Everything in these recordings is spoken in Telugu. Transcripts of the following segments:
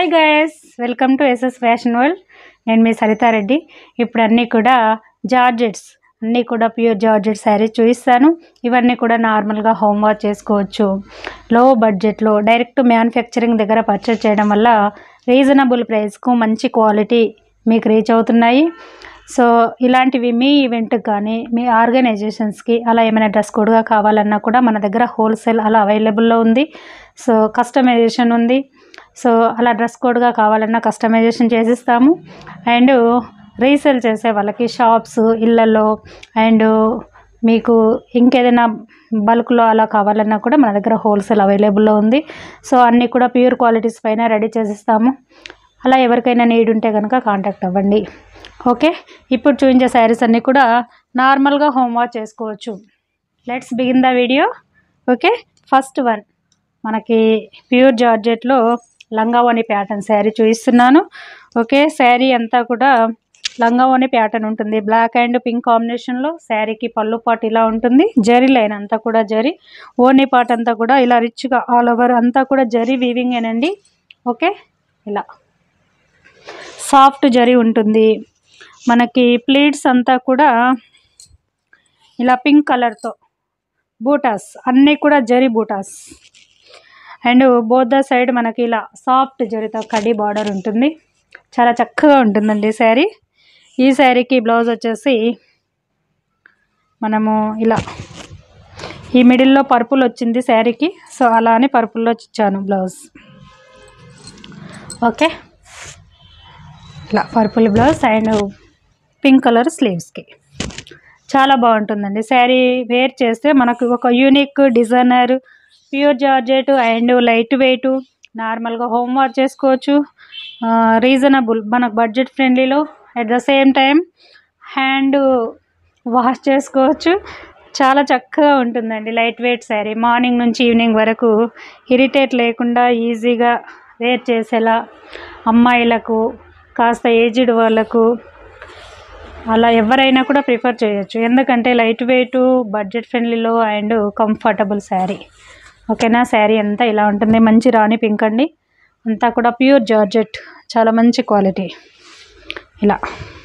hi guys welcome to SS fashion world నేను మీ సరితారెడ్డి ఇప్పుడు అన్నీ కూడా జార్జెట్స్ అన్నీ కూడా ప్యూర్ జార్జెట్ శారీస్ చూపిస్తాను ఇవన్నీ కూడా నార్మల్గా హోమ్ వాష్ చేసుకోవచ్చు లో బడ్జెట్లో డైరెక్ట్ మ్యానుఫ్యాక్చరింగ్ దగ్గర పర్చేస్ చేయడం వల్ల రీజనబుల్ ప్రైస్కు మంచి క్వాలిటీ మీకు రీచ్ అవుతున్నాయి సో ఇలాంటివి మీ ఈవెంట్కి కానీ మీ ఆర్గనైజేషన్స్కి అలా ఏమైనా డ్రెస్ కోడ్గా కావాలన్నా కూడా మన దగ్గర హోల్సేల్ అలా అవైలబుల్లో ఉంది సో కస్టమైజేషన్ ఉంది సో అలా డ్రెస్ కోడ్గా కావాలన్నా కస్టమైజేషన్ చేసిస్తాము అండ్ రీసేల్ చేసే వాళ్ళకి షాప్స్ ఇళ్ళల్లో అండ్ మీకు ఇంకేదైనా బల్క్లో అలా కావాలన్నా కూడా మన దగ్గర హోల్సేల్ అవైలబుల్లో ఉంది సో అన్నీ కూడా ప్యూర్ క్వాలిటీస్ పైన రెడీ చేసిస్తాము అలా ఎవరికైనా నీడ్ ఉంటే కనుక కాంటాక్ట్ అవ్వండి ఓకే ఇప్పుడు చూపించే శారీస్ అన్నీ కూడా నార్మల్గా హోమ్ వాష్ చేసుకోవచ్చు let's begin the video okay first one మనకి ప్యూర్ జార్జెట్లో లంగావోని ప్యాటర్న్ శారీ చూపిస్తున్నాను ఓకే శారీ అంతా కూడా లంగావోని ప్యాటర్న్ ఉంటుంది బ్లాక్ అండ్ పింక్ కాంబినేషన్లో శారీకి పళ్ళు పాటు ఇలా ఉంటుంది జరీ లైన్ అంతా కూడా జరీ ఓనీ పార్ట్ అంతా కూడా ఇలా రిచ్గా ఆల్ ఓవర్ అంతా కూడా జరీ వీవింగేనండి ఓకే ఇలా సాఫ్ట్ జరీ ఉంటుంది మనకి ప్లీట్స్ అంతా కూడా ఇలా పింక్ కలర్తో బూటాస్ అన్నీ కూడా జరీ బూటాస్ అండ్ బోత్ ద సైడ్ మనకి ఇలా సాఫ్ట్ జరీతో కడి బార్డర్ ఉంటుంది చాలా చక్కగా ఉంటుందండి శారీ ఈ శారీకి బ్లౌజ్ వచ్చేసి మనము ఇలా ఈ మిడిల్లో పర్పుల్ వచ్చింది శారీకి సో అలా అని పర్పుల్లో ఇచ్చాను బ్లౌజ్ ఓకే ఇలా purple blouse and pink colour స్లీవ్స్కి చాలా బాగుంటుందండి శారీ వేర్ చేస్తే మనకు ఒక unique designer pure georgette and light weight నార్మల్గా హోమ్ వాష్ చేసుకోవచ్చు రీజనబుల్ మనకు బడ్జెట్ ఫ్రెండ్లీలో at the same time hand wash చేసుకోవచ్చు చాలా చక్కగా ఉంటుందండి లైట్ వెయిట్ శారీ మార్నింగ్ నుంచి ఈవినింగ్ వరకు ఇరిటేట్ లేకుండా ఈజీగా వేర్ చేసేలా అమ్మాయిలకు కాస్త ఏజ్డ్ వాళ్ళకు అలా ఎవరైనా కూడా ప్రిఫర్ చేయొచ్చు ఎందుకంటే లైట్ వెయిట్ బడ్జెట్ ఫ్రెండ్లీలో అండ్ కంఫర్టబుల్ శారీ ఓకేనా శారీ అంతా ఇలా ఉంటుంది మంచి రాణి పింక్ అండి అంతా కూడా ప్యూర్ జార్జెట్ చాలా మంచి క్వాలిటీ ఇలా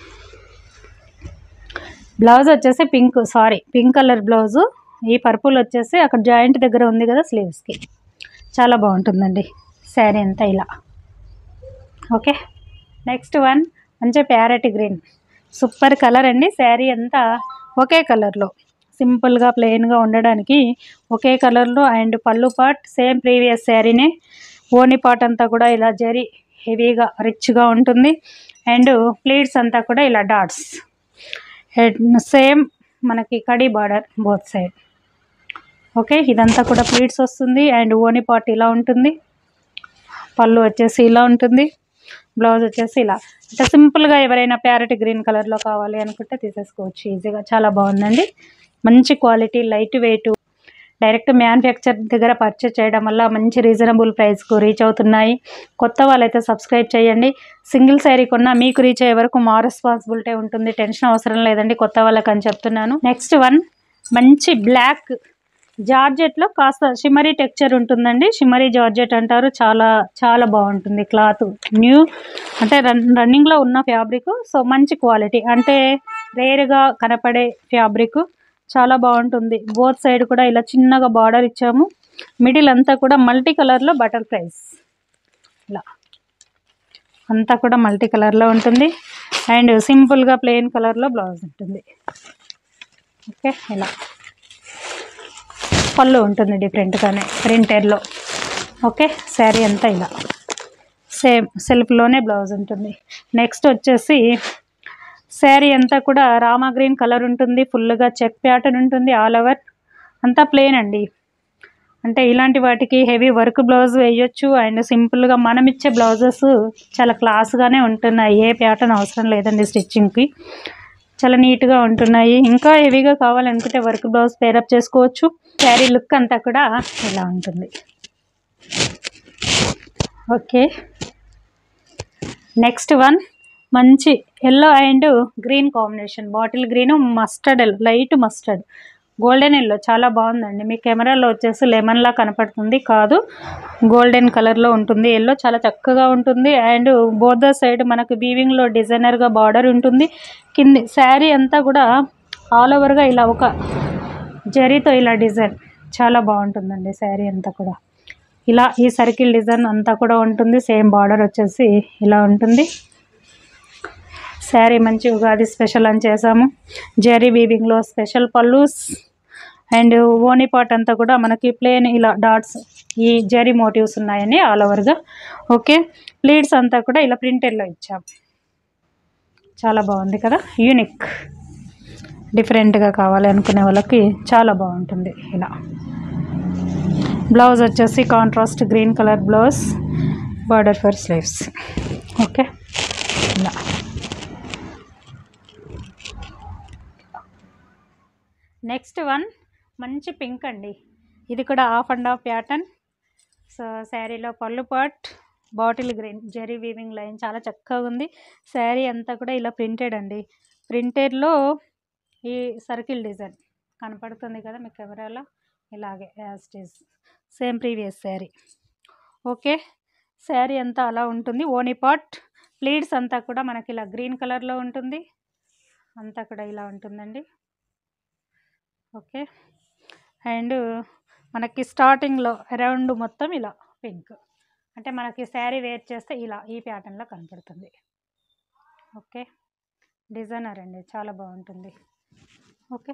బ్లౌజ్ వచ్చేసి pink sorry pink colour blouse ఈ పర్పుల్ వచ్చేసి అక్కడ జాయింట్ దగ్గర ఉంది కదా స్లీవ్స్కి చాలా బాగుంటుందండి శారీ అంతా ఇలా ఓకే నెక్స్ట్ వన్ మంచి ప్యారెట్ గ్రీన్ సూపర్ కలర్ అండి శారీ అంతా ఒకే కలర్లో సింపుల్గా ప్లెయిన్గా ఉండడానికి ఒకే కలర్లో అండ్ పళ్ళు పార్ట్ సేమ్ ప్రీవియస్ శారీనే ఓని పార్ట్ అంతా కూడా ఇలా జరి హెవీగా రిచ్గా ఉంటుంది అండ్ ప్లీట్స్ అంతా కూడా ఇలా డాట్స్ సేమ్ మనకి కడి బార్డర్ బోత్ సైడ్ ఓకే ఇదంతా కూడా ప్లీట్స్ వస్తుంది అండ్ ఓని పార్ట్ ఇలా ఉంటుంది పళ్ళు వచ్చేసి ఇలా ఉంటుంది బ్లౌజ్ వచ్చేసి ఇలా అంటే సింపుల్గా ఎవరైనా ప్యారెట్ గ్రీన్ కలర్లో కావాలి అనుకుంటే తీసేసుకోవచ్చు ఈజీగా చాలా బాగుందండి మంచి quality light weight direct manufacture దగ్గర పర్చేస్ చేయడం వల్ల మంచి రీజనబుల్ ప్రైస్కు రీచ్ అవుతున్నాయి కొత్త వాళ్ళైతే సబ్స్క్రైబ్ చేయండి సింగిల్ శారీ కొన్నా మీకు రీచ్ అయ్యే వరకు మా రెస్పాన్సిబిలిటీ ఉంటుంది టెన్షన్ అవసరం లేదండి కొత్త వాళ్ళకి అని చెప్తున్నాను నెక్స్ట్ వన్ మంచి బ్లాక్ జార్జెట్లో కాస్త షిమరీ టెక్చర్ ఉంటుందండి షిమరీ జార్జెట్ అంటారు చాలా చాలా బాగుంటుంది క్లాత్ న్యూ అంటే రన్ రన్నింగ్లో ఉన్న ఫ్యాబ్రిక్ సో మంచి క్వాలిటీ అంటే రేరుగా కనపడే ఫ్యాబ్రిక్ చాలా బాగుంటుంది బోత్ సైడ్ కూడా ఇలా చిన్నగా బార్డర్ ఇచ్చాము మిడిల్ అంతా కూడా మల్టీ కలర్లో బటర్ ఫ్రైస్ ఇలా అంతా కూడా మల్టీ కలర్లో ఉంటుంది అండ్ సింపుల్గా ప్లెయిన్ కలర్లో బ్లౌజ్ ఉంటుంది ఓకే ఇలా పళ్ళు ఉంటుంది డిఫరెంట్గానే ప్రింటెడ్లో ఓకే శారీ అంతా ఇలా సేమ్ సెల్ఫ్లోనే బ్లౌజ్ ఉంటుంది నెక్స్ట్ వచ్చేసి శారీ అంతా కూడా రామా గ్రీన్ కలర్ ఉంటుంది ఫుల్గా చెక్ ప్యాటర్న్ ఉంటుంది ఆల్ ఓవర్ అంతా ప్లెయిన్ అండి అంటే ఇలాంటి వాటికి హెవీ వర్క్ బ్లౌజ్ వేయొచ్చు అండ్ సింపుల్గా మనం ఇచ్చే బ్లౌజెస్ చాలా క్లాస్గానే ఉంటున్నాయి ఏ ప్యాటర్న్ అవసరం లేదండి స్టిచ్చింగ్కి చాలా నీట్గా ఉంటున్నాయి ఇంకా హెవీగా కావాలనుకుంటే వర్క్ బ్లౌజ్ పేరప్ చేసుకోవచ్చు శారీ లుక్ అంతా కూడా ఇలా ఉంటుంది ఓకే నెక్స్ట్ వన్ మంచి yellow and green combination bottle green mustard light mustard golden yellow చాలా బాగుందండి మీ కెమెరాలో వచ్చేసి లెమన్లా కనపడుతుంది కాదు గోల్డెన్ కలర్లో ఉంటుంది ఎల్లో చాలా చక్కగా ఉంటుంది అండ్ బోర్డర్ సైడ్ మనకు వీవింగ్లో డిజైనర్గా బార్డర్ ఉంటుంది కింది శారీ అంతా కూడా ఆల్ ఓవర్గా ఇలా ఒక జరీతో ఇలా డిజైన్ చాలా బాగుంటుందండి శారీ అంతా కూడా ఇలా ఈ సర్కిల్ డిజైన్ అంతా కూడా ఉంటుంది సేమ్ బార్డర్ వచ్చేసి ఇలా ఉంటుంది శారీ మంచి ఉగాది స్పెషల్ అని చేసాము జరీ వీవింగ్లో స్పెషల్ పల్లూస్ అండ్ ఓనీ పాట్ అంతా కూడా మనకి ప్లేన్ ఇలా డాట్స్ ఈ జరీ మోటివ్స్ ఉన్నాయని ఆల్ ఓవర్గా ఓకే ప్లీట్స్ అంతా కూడా ఇలా ప్రింటెడ్లో ఇచ్చాం చాలా బాగుంది కదా యూనిక్ డిఫరెంట్గా కావాలి అనుకునే వాళ్ళకి చాలా బాగుంటుంది ఇలా బ్లౌజ్ వచ్చేసి contrast green colour blouse border for sleeves okay ఇలా నెక్స్ట్ వన్ మంచి పింక్ అండి ఇది కూడా half and half pattern so శారీలో పళ్ళు పాట్ bottle green zari weaving line చాలా చక్కగా ఉంది శారీ అంతా కూడా ఇలా ప్రింటెడ్ అండి ప్రింటెడ్లో ఈ సర్కిల్ డిజైన్ కనపడుతుంది కదా మీ కెమెరాలో ఇలాగే as is same previous sari okay sari అంతా అలా ఉంటుంది ఓనీ పాట్ ప్లీట్స్ అంతా కూడా మనకి ఇలా గ్రీన్ కలర్లో ఉంటుంది అంతా కూడా ఇలా ఉంటుందండి ఓకే అండ్ మనకి స్టార్టింగ్ అరౌండ్ మొత్తం ఇలా పింక్ అంటే మనకి శారీ వేర్ చేస్తే ఇలా ఈ ప్యాటర్న్లో కనపడుతుంది ఓకే డిజైనర్ అండి చాలా బాగుంటుంది ఓకే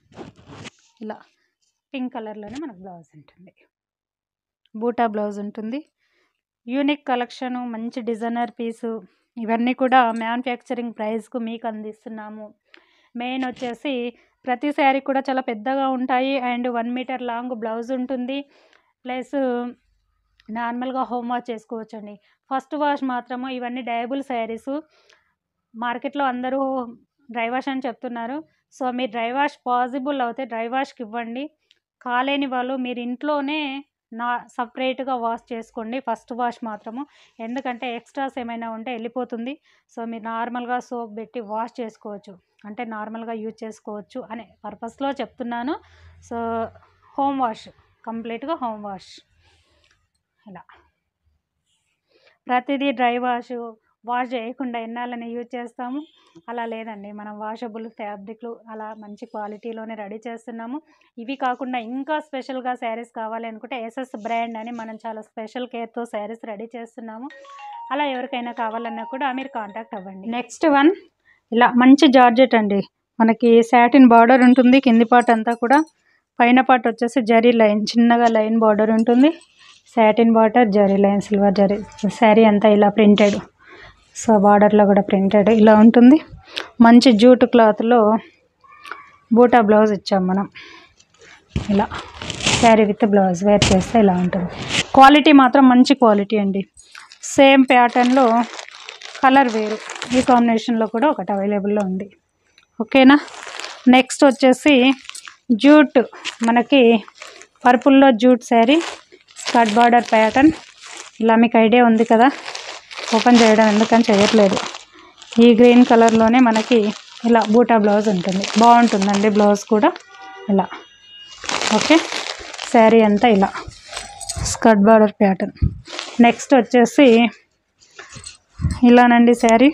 ఇలా పింక్ కలర్లోనే మనకు బ్లౌజ్ ఉంటుంది బూటా బ్లౌజ్ ఉంటుంది యూనిక్ కలెక్షను మంచి డిజైనర్ పీసు ఇవన్నీ కూడా మ్యానుఫ్యాక్చరింగ్ ప్రైస్కు మీకు అందిస్తున్నాము మెయిన్ వచ్చేసి ప్రతి శారీ కూడా చాలా పెద్దగా ఉంటాయి and one metre long blouse ఉంటుంది ప్లస్ నార్మల్గా హోమ్ వాష్ చేసుకోవచ్చండి ఫస్ట్ వాష్ మాత్రము ఇవన్నీ డయబుల్ శారీస్ మార్కెట్లో అందరూ డ్రై వాష్ అని చెప్తున్నారు సో మీరు డ్రై వాష్ పాసిబుల్ అవుతే డ్రై వాష్కి ఇవ్వండి కాలేని వాళ్ళు మీరు ఇంట్లోనే నా సపరేట్గా వాష్ చేసుకోండి ఫస్ట్ వాష్ మాత్రము ఎందుకంటే ఎక్స్ట్రాస్ ఏమైనా ఉంటే వెళ్ళిపోతుంది సో మీరు నార్మల్గా సోప్ పెట్టి వాష్ చేసుకోవచ్చు అంటే నార్మల్గా యూజ్ చేసుకోవచ్చు అనే పర్పస్లో చెప్తున్నాను సో హోమ్ వాష్ కంప్లీట్గా హోమ్ వాష్ ఇలా ప్రతిదీ డ్రై వాష్ వాష్ చేయకుండా ఎన్నాళ్ళని యూజ్ చేస్తాము అలా లేదండి మనం వాషబుల్ ఫ్యాబ్రిక్లు అలా మంచి క్వాలిటీలోనే రెడీ చేస్తున్నాము ఇవి కాకుండా ఇంకా స్పెషల్గా శారీస్ కావాలి అనుకుంటే ఎస్ఎస్ బ్రాండ్ అని మనం చాలా స్పెషల్ కేర్తో శారీస్ రెడీ చేస్తున్నాము అలా ఎవరికైనా కావాలన్నా కూడా మీరు కాంటాక్ట్ అవ్వండి నెక్స్ట్ వన్ ఇలా మంచి జార్జెట్ అండి మనకి శాటిన్ బార్డర్ ఉంటుంది కింది పార్ట్ అంతా కూడా పైన పార్ట్ వచ్చేసి జరీ లైన్ చిన్నగా లైన్ బార్డర్ ఉంటుంది satin border zari line silver zari sari అంతా ఇలా ప్రింటెడ్ సో బార్డర్లో కూడా ప్రింటెడ్ ఇలా ఉంటుంది మంచి జూట్ క్లాత్లో బూటా బ్లౌజ్ ఇచ్చాం మనం ఇలా శారీ విత్ బ్లౌజ్ వేర్ చేస్తే ఇలా ఉంటుంది క్వాలిటీ మాత్రం మంచి క్వాలిటీ అండి సేమ్ ప్యాటర్న్లో కలర్ వేరు ఈ కాంబినేషన్లో కూడా ఒకటి అవైలబుల్లో ఉంది ఓకేనా నెక్స్ట్ వచ్చేసి జూట్ మనకి పర్పుల్లో jute sari skirt border pattern ఇలా మీకు ఐడియా ఉంది కదా ఓపెన్ చేయడం ఎందుకని చేయట్లేదు ఈ గ్రీన్ కలర్లోనే మనకి ఇలా బూటా బ్లౌజ్ ఉంటుంది బాగుంటుందండి బ్లౌజ్ కూడా ఇలా ఓకే శారీ అంతా ఇలా స్కర్ట్ బార్డర్ ప్యాటర్న్ నెక్స్ట్ వచ్చేసి ఇలానండి శారీ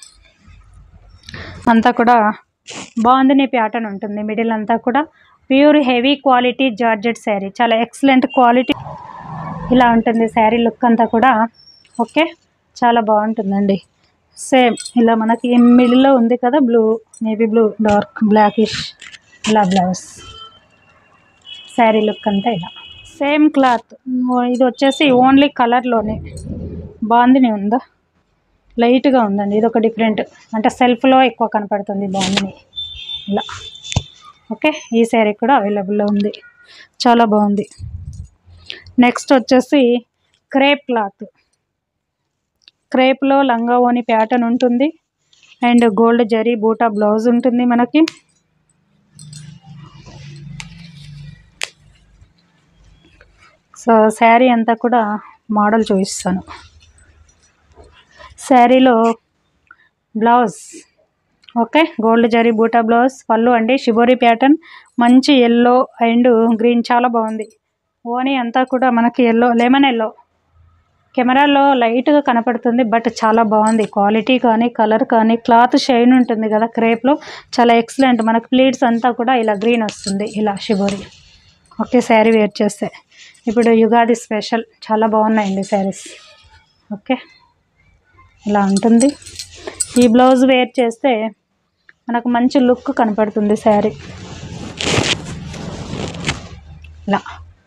అంతా కూడా బాగుంది ప్యాటర్న్ ఉంటుంది మిడిల్ అంతా కూడా pure heavy quality georgette sari చాలా ఎక్సలెంట్ క్వాలిటీ ఇలా ఉంటుంది శారీ లుక్ అంతా కూడా ఓకే చాలా బాగుంటుందండి సేమ్ ఇలా మనకి మిడిల్లో ఉంది కదా blue navy blue dark blackish ఇలా బ్లౌజ్ శారీ లుక్ అంతా ఇలా సేమ్ క్లాత్ ఇది వచ్చేసి ఓన్లీ కలర్లోనే బాందిని ఉందా లైట్గా ఉందండి ఇది ఒక డిఫరెంట్ అంటే సెల్ఫ్లో ఎక్కువ కనపడుతుంది బాందిని ఇలా ఓకే ఈ శారీ కూడా అవైలబుల్లో ఉంది చాలా బాగుంది నెక్స్ట్ వచ్చేసి క్రేప్ క్లాత్ క్రేప్లో లంగా ఓని ప్యాటర్న్ ఉంటుంది అండ్ గోల్డ్ జరీ బూటా బ్లౌజ్ ఉంటుంది మనకి సో శారీ అంతా కూడా మోడల్ చూపిస్తాను శారీలో బ్లౌజ్ ఓకే గోల్డ్ జరీ బూటా బ్లౌజ్ పళ్ళు అండి షిబోరి ప్యాటర్న్ మంచి ఎల్లో అండ్ గ్రీన్ చాలా బాగుంది ఓనీ అంతా కూడా మనకి ఎల్లో లెమన్ ఎల్లో కెమెరాలో లైట్గా కనపడుతుంది బట్ చాలా బాగుంది క్వాలిటీ కానీ కలర్ కానీ క్లాత్ షైన్ ఉంటుంది కదా క్రేప్లో చాలా ఎక్సలెంట్ మనకు ప్లీట్స్ అంతా కూడా ఇలా గ్రీన్ వస్తుంది ఇలా షిబోరి ఓకే శారీ వేర్ చేస్తే ఇప్పుడు యుగాది స్పెషల్ చాలా బాగున్నాయండి శారీస్ ఓకే ఇలా ఉంటుంది ఈ బ్లౌజ్ వేర్ చేస్తే మనకు మంచి లుక్ కనపడుతుంది శారీ ఇలా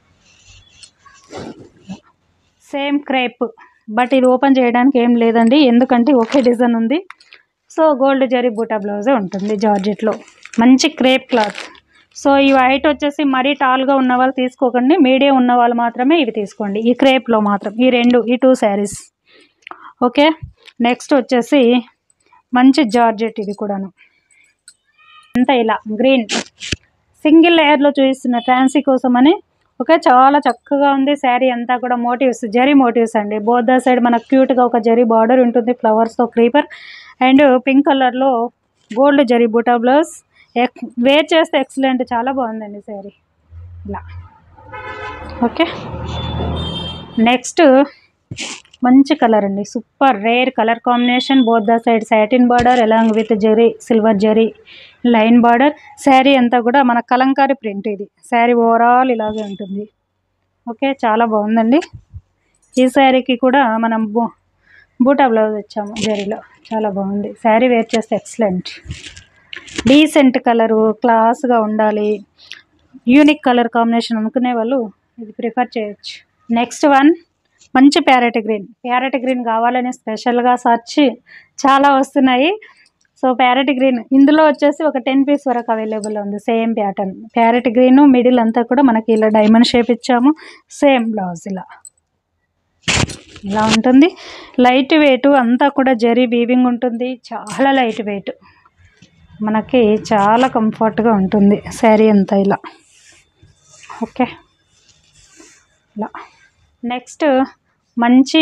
సేమ్ క్రేప్ బట్ ఇది ఓపెన్ చేయడానికి ఏం లేదండి ఎందుకంటే ఒకే డిజైన్ ఉంది సో గోల్డ్ జరీ బూటా బ్లౌజే ఉంటుంది జార్జెట్లో మంచి క్రేప్ క్లాత్ సో ఈ వైట్ వచ్చేసి మరీ టాల్గా ఉన్న వాళ్ళు తీసుకోకండి మీడియం ఉన్న వాళ్ళు మాత్రమే ఇవి తీసుకోండి ఈ క్రేప్లో మాత్రం ఈ రెండు ఈ టూ శారీస్ ఓకే నెక్స్ట్ వచ్చేసి మంచి జార్జెట్ ఇది కూడాను అంతా ఇలా గ్రీన్ సింగిల్ లేయర్లో చూపిస్తున్న ఫ్యాన్సీ కోసం అని ఓకే చాలా చక్కగా ఉంది శారీ అంతా కూడా మోటివ్స్ జరీ మోటివ్స్ అండి బోత్ ద సైడ్ మనకు క్యూట్గా ఒక జరీ బార్డర్ ఉంటుంది ఫ్లవర్స్తో క్రీపర్ అండ్ పింక్ కలర్లో గోల్డ్ జరీ బూటా బ్లౌజ్ ఎక్ వేర్ చేస్తే ఎక్సలెంట్ చాలా బాగుందండి శారీ ఇలా ఓకే నెక్స్ట్ మంచి కలర్ అండి super rare colour combination both the side satin border along with zari silver zari line border sari అంతా కూడా మన కలంకారీ ప్రింట్ ఇది శారీ ఓవరాల్ ఇలాగే ఉంటుంది ఓకే చాలా బాగుందండి ఈ శారీకి కూడా మనం బూ బూటా బ్లౌజ్ ఇచ్చాము జరీలో చాలా బాగుంది శారీ వేర్ చేస్తే ఎక్సలెంట్ డీసెంట్ కలరు క్లాస్గా ఉండాలి యూనిక్ కలర్ కాంబినేషన్ అనుకునే వాళ్ళు ఇది ప్రిఫర్ చేయొచ్చు నెక్స్ట్ వన్ మంచి ప్యారెట్ గ్రీన్ ప్యారెట్ గ్రీన్ కావాలని స్పెషల్గా సర్చ్ చాలా వస్తున్నాయి సో ప్యారెట్ గ్రీన్ ఇందులో వచ్చేసి ఒక టెన్ పీస్ వరకు అవైలబుల్ ఉంది same pattern parrot green middle అంతా కూడా మనకి ఇలా డైమండ్ షేప్ ఇచ్చాము సేమ్ బ్లౌజ్ ఇలా ఇలా ఉంటుంది లైట్ వెయిట్ అంతా కూడా జరీ వీవింగ్ ఉంటుంది చాలా లైట్ వెయిట్ మనకి చాలా కంఫర్ట్గా ఉంటుంది శారీ అంతా ఇలా ఓకే ఇలా నెక్స్ట్ మంచి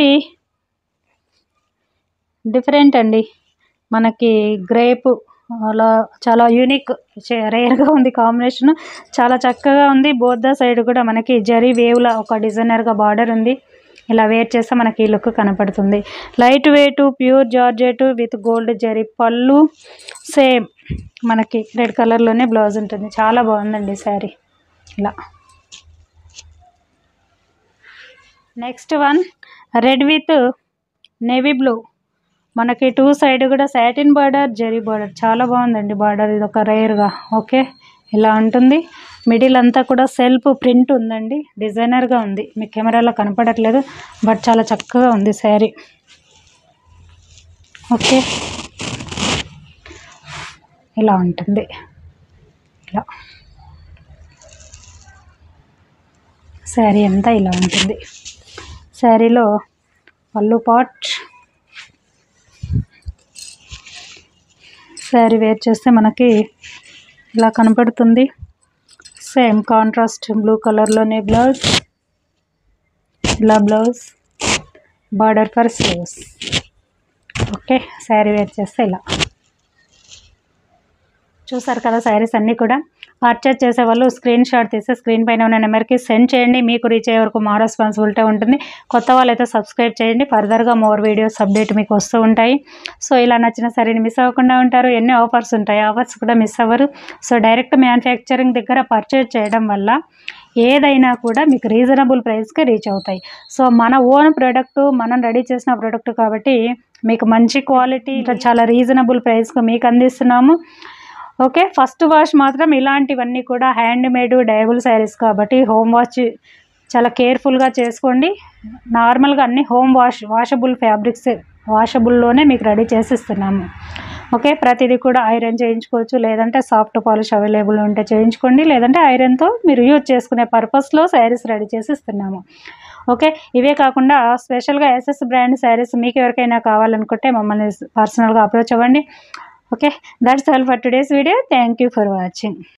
డిఫరెంట్ అండి మనకి గ్రేప్ అలా చాలా యూనిక్ రేర్గా ఉంది కాంబినేషన్ చాలా చక్కగా ఉంది బోద్ధ సైడ్ కూడా మనకి జరీ వేవ్లా ఒక డిజైనర్గా బార్డర్ ఉంది ఇలా వేర్ చేస్తే మనకి ఈ లుక్ కనపడుతుంది light weight pure georgette with gold zari పళ్ళు సేమ్ మనకి రెడ్ కలర్లోనే బ్లౌజ్ ఉంటుంది చాలా బాగుందండి శారీ ఇలా next one red with navy blue మనకి టూ సైడ్ కూడా సాటిన్ బార్డర్ జరీ బార్డర్ చాలా బాగుందండి బార్డర్ ఇది ఒక రేర్గా ఓకే ఇలా ఉంటుంది మిడిల్ అంతా కూడా సెల్ఫ్ ప్రింట్ ఉందండి డిజైనర్గా ఉంది మీ కెమెరాలో కనపడట్లేదు బట్ చాలా చక్కగా ఉంది శారీ ఓకే ఇలా ఉంటుంది ఇలా శారీ అంతా ఇలా ఉంటుంది శారీలో పళ్ళు పాట్ శారీ వేర్ చేస్తే మనకి ఇలా కనపడుతుంది సేమ్ కాంట్రాస్ట్ బ్లూ కలర్లోనే బ్లౌజ్ ఇలా blouse border for sleeves okay sari wear చేస్తే ఇలా చూసారు కదా శారీస్ అన్నీ కూడా పర్చేజ్ చేసే వాళ్ళు స్క్రీన్ షాట్ తీసి స్క్రీన్ పైన ఉన్న నెంబర్కి సెండ్ చేయండి మీకు రీచ్ అయ్యే వరకు మా రెస్పాన్సిబిలిటీ ఉంటుంది కొత్త వాళ్ళైతే సబ్స్క్రైబ్ చేయండి ఫర్దర్గా మోర్ వీడియోస్ అప్డేట్ మీకు వస్తూ ఉంటాయి సో ఇలా నచ్చిన సరేని మిస్ అవ్వకుండా ఉంటారు ఎన్ని ఆఫర్స్ ఉంటాయి ఆఫర్స్ కూడా మిస్ అవ్వరు సో డైరెక్ట్ మ్యానుఫ్యాక్చరింగ్ దగ్గర పర్చేజ్ చేయడం వల్ల ఏదైనా కూడా మీకు రీజనబుల్ ప్రైస్కి రీచ్ అవుతాయి సో మన ఓన్ ప్రోడక్ట్ మనం రెడీ చేసిన ప్రోడక్ట్ కాబట్టి మీకు మంచి క్వాలిటీ చాలా రీజనబుల్ ప్రైస్కి మీకు అందిస్తున్నాము ఓకే ఫస్ట్ వాష్ మాత్రం ఇలాంటివన్నీ కూడా హ్యాండ్ మేడ్ డయబుల్ శారీస్ కాబట్టి హోమ్ వాష్ చాలా కేర్ఫుల్గా చేసుకోండి నార్మల్గా అన్ని హోమ్ వాష్ వాషబుల్ ఫ్యాబ్రిక్స్ వాషబుల్లోనే మీకు రెడీ చేసి ఇస్తున్నాము ఓకే ప్రతిదీ కూడా ఐరన్ చేయించుకోవచ్చు లేదంటే సాఫ్ట్ పాలిష్ అవైలబుల్ ఉంటే చేయించుకోండి లేదంటే ఐరన్తో మీరు యూజ్ చేసుకునే పర్పస్లో శారీస్ రెడీ చేసి ఇస్తున్నాము ఓకే ఇవే కాకుండా స్పెషల్గా ఎస్ఎస్ బ్రాండ్ శారీస్ మీకు ఎవరికైనా కావాలనుకుంటే మమ్మల్ని పర్సనల్గా అప్రోచ్ అవ్వండి okay that's all for today's video thank you for watching